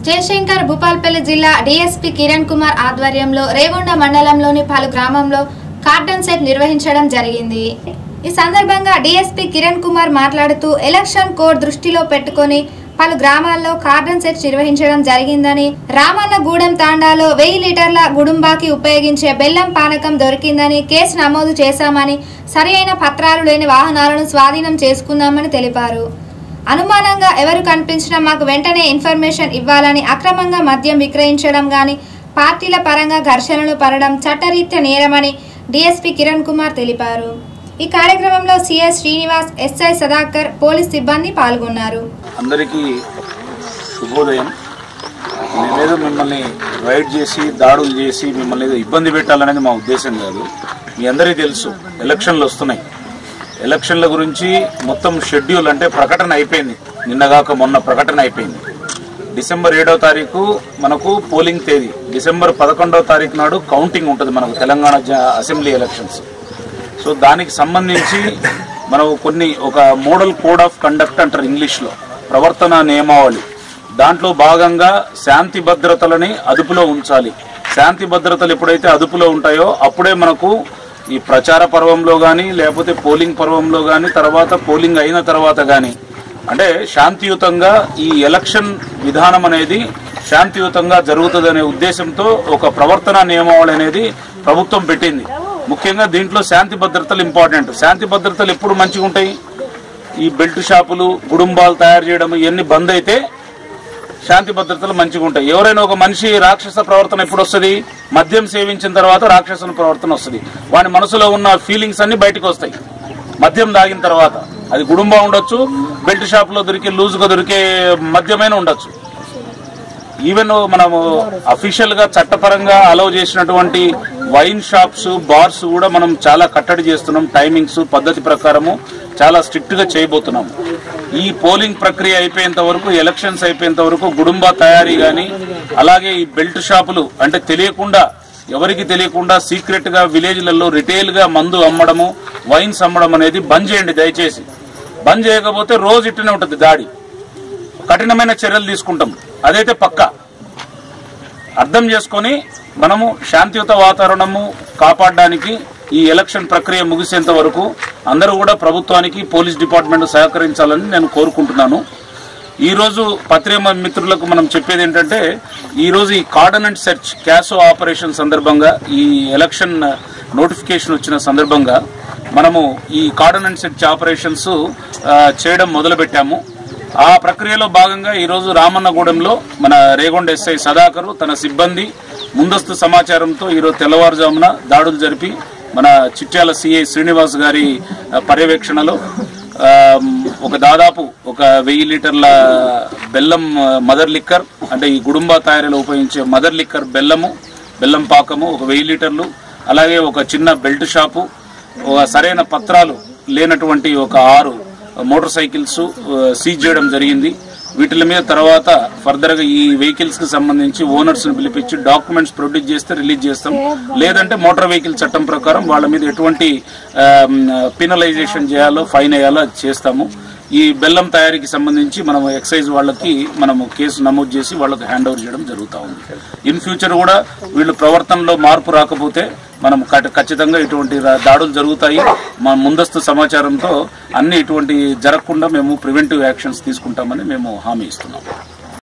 జయశంకర్ భూపాల్పల్లి జిల్లా డీఎస్పీ కిరణ్ కుమార్ ఆధ్వర్యంలో రేగొండ మండలంలోని పలు గ్రామంలో కార్డన్ సెట్ నిర్వహించడం జరిగింది ఈ సందర్భంగా డీఎస్పీ కిరణ్ కుమార్ మాట్లాడుతూ ఎలక్షన్ కోడ్ దృష్టిలో పెట్టుకొని పలు గ్రామాల్లో కార్డన్ సెట్ నిర్వహించడం జరిగిందని రామన్నగూడెం తాండాలో వెయ్యి లీటర్ల గుడుంబాకి ఉపయోగించే బెల్లం పానకం దొరికిందని కేసు నమోదు చేశామని సరి అయిన పత్రాలు లేని వాహనాలను స్వాధీనం చేసుకుందామని తెలిపారు అనుమానంగా ఎవరు కనిపించినా మాకు వెంటనే ఇన్ఫర్మేషన్ ఇవ్వాలని అక్రమంగా మద్యం విక్రయించడం గాని పార్టీల పరంగా ఘర్షణలు పడడం చట్టరీత్యా నేరమని డీఎస్పీ కిరణ్ కుమార్ తెలిపారు ఈ కార్యక్రమంలో CS Srinivas SI Sadakar police సిబ్బంది పాల్గొన్నారు అందరికీ శుభోదయం మేమేదో మిమ్మల్ని రైడ్ చేసి దాడులు చేసి మిమ్మల్ని ఏదో ఇబ్బంది పెట్టాలనేది మా ఉద్దేశం కాదు మీ అందరికీ తెలుసు ఎలక్షన్లు వస్తున్నాయి ఎలక్షన్ల గురించి మొత్తం షెడ్యూల్ అంటే ప్రకటన అయిపోయింది నిన్నగాక మొన్న ప్రకటన అయిపోయింది డిసెంబర్ ఏడో తారీఖు మనకు పోలింగ్ తేదీ డిసెంబర్ పదకొండవ తారీఖు నాడు కౌంటింగ్ ఉంటుంది మనకు తెలంగాణ జ- అసెంబ్లీ ఎలక్షన్స్ సో దానికి సంబంధించి మనం కొన్ని ఒక మోడల్ కోడ్ ఆఫ్ కండక్ట్ అంటారు ఇంగ్లీష్లో ప్రవర్తన నియమావళి దాంట్లో భాగంగా శాంతి భద్రతలని అదుపులో ఉంచాలి శాంతి భద్రతలు ఎప్పుడైతే అదుపులో ఉంటాయో అప్పుడే మనకు ఈ ప్రచార పర్వంలో కానీ లేకపోతే పోలింగ్ పర్వంలో కానీ తర్వాత పోలింగ్ అయిన తర్వాత కానీ అంటే శాంతియుతంగా ఈ ఎలక్షన్ విధానం అనేది శాంతియుతంగా జరుగుతుందనే ఉద్దేశంతో ఒక ప్రవర్తన నియమావళి అనేది ప్రభుత్వం పెట్టింది ముఖ్యంగా దీంట్లో శాంతి భద్రతలు ఇంపార్టెంట్ శాంతి భద్రతలు ఎప్పుడు మంచిగా ఉంటాయి ఈ బెల్ట్ షాపులు గుడుంబాలు తయారు చేయడం ఇవన్నీ బంద్ అయితే శాంతి భద్రతలు మంచిగా ఉంటాయి ఎవరైనా ఒక మనిషి రాక్షస ప్రవర్తన ఎప్పుడు వస్తుంది మద్యం సేవించిన తర్వాత రాక్షస ప్రవర్తన వస్తుంది వాని మనసులో ఉన్న ఫీలింగ్స్ అన్ని బయటకు వస్తాయి మద్యం తాగిన తర్వాత అది గుడుంబా ఉండొచ్చు బెల్ట్ షాప్ లో దొరికే లూజుగా దొరికే మద్యమైన ఉండొచ్చు ఈవెన్ మనము అఫీషియల్ గా చట్టపరంగా అలౌ చేసినటువంటి వైన్ షాప్స్ బార్స్ కూడా మనం చాలా కట్టడి చేస్తున్నాం టైమింగ్స్ పద్ధతి ప్రకారము చాలా స్ట్రిక్ట్ గా చేయబోతున్నాం ఈ పోలింగ్ ప్రక్రియ అయిపోయేంత వరకు ఎలక్షన్స్ అయిపోయేంత వరకు గుడుంబా తయారీ గాని అలాగే ఈ బెల్ట్ షాపులు అంటే తెలియకుండా ఎవరికి తెలియకుండా సీక్రెట్ గా విలేజ్లలో రిటైల్ గా మందు అమ్మడము వైన్స్ అమ్మడం అనేది బంద్ చేయండి దయచేసి బంద్ చేయకపోతే రోజు ఇట్టనే ఉంటుంది దాడి కఠినమైన చర్యలు తీసుకుంటాం అదైతే పక్కా అర్థం చేసుకొని మనము శాంతియుత వాతావరణము కాపాడడానికి ఈ ఎలక్షన్ ప్రక్రియ ముగిసేంత వరకు అందరూ కూడా ప్రభుత్వానికి పోలీస్ డిపార్ట్మెంట్ సహకరించాలని నేను కోరుకుంటున్నాను ఈ రోజు పత్రిక మిత్రులకు మనం చెప్పేది ఏంటంటే ఈ రోజు ఈ కార్డనెంట్ సెర్చ్ క్యాసో ఆపరేషన్ సందర్భంగా ఈ ఎలక్షన్ నోటిఫికేషన్ వచ్చిన సందర్భంగా మనము ఈ కార్డనెంట్ సెర్చ్ ఆపరేషన్స్ ఆ, చేయడం మొదలుపెట్టాము ఆ ప్రక్రియలో భాగంగా ఈ రోజు రామన్నగూడెంలో మన రేగొండ ఎస్ఐ సదాకరు తన సిబ్బంది ముందస్తు సమాచారంతో ఈరోజు తెల్లవారుజామున దాడులు జరిపి మన చిట్యాల సిఐ శ్రీనివాస్ గారి ఆ, పర్యవేక్షణలో ఆ, ఒక దాదాపు ఒక వెయ్యి లీటర్ల బెల్లం ఆ, మదర్ లిక్కర్ అంటే ఈ గుడుంబా తయారీలో ఉపయోగించే మదర్ లిక్కర్ బెల్లము బెల్లం పాకము ఒక వెయ్యి లీటర్లు అలాగే ఒక చిన్న బెల్ట్ షాపు ఒక సరైన పత్రాలు లేనటువంటి ఒక ఆరు మోటార్ సైకిల్స్ ఆ, సీజ్ చేయడం జరిగింది వీటి మీద తర్వాత ఫర్దర్ గా ఈ వెహికల్స్ కి సంబంధించి ఓనర్స్ ని పిలిపించి డాక్యుమెంట్స్ ప్రొడ్యూస్ చేస్తే రిలీజ్ చేస్తాం లేదంటే మోటార్ వెహికల్ చట్టం ప్రకారం వాళ్ళ మీద ఎటువంటి పినలైజేషన్ చేయాలో ఫైన్ వేయాలో అది చేస్తాము ఈ బెల్లం తయారీకి సంబంధించి మనం ఎక్సైజ్ వాళ్ళకి మనము కేసు నమోదు చేసి వాళ్ళకి హ్యాండ్ ఓవర్ చేయడం జరుగుతూ ఉంది ఇన్ ఫ్యూచర్ కూడా వీళ్ళు ప్రవర్తనలో మార్పు రాకపోతే మనం ఖ- ఖచ్చితంగా ఇటువంటి రా- దాడులు జరుగుతాయి మా ముందస్తు సమాచారంతో అన్ని ఇటువంటి జరగకుండా మేము ప్రివెంటివ్ యాక్షన్స్ తీసుకుంటామని మేము హామీ ఇస్తున్నాం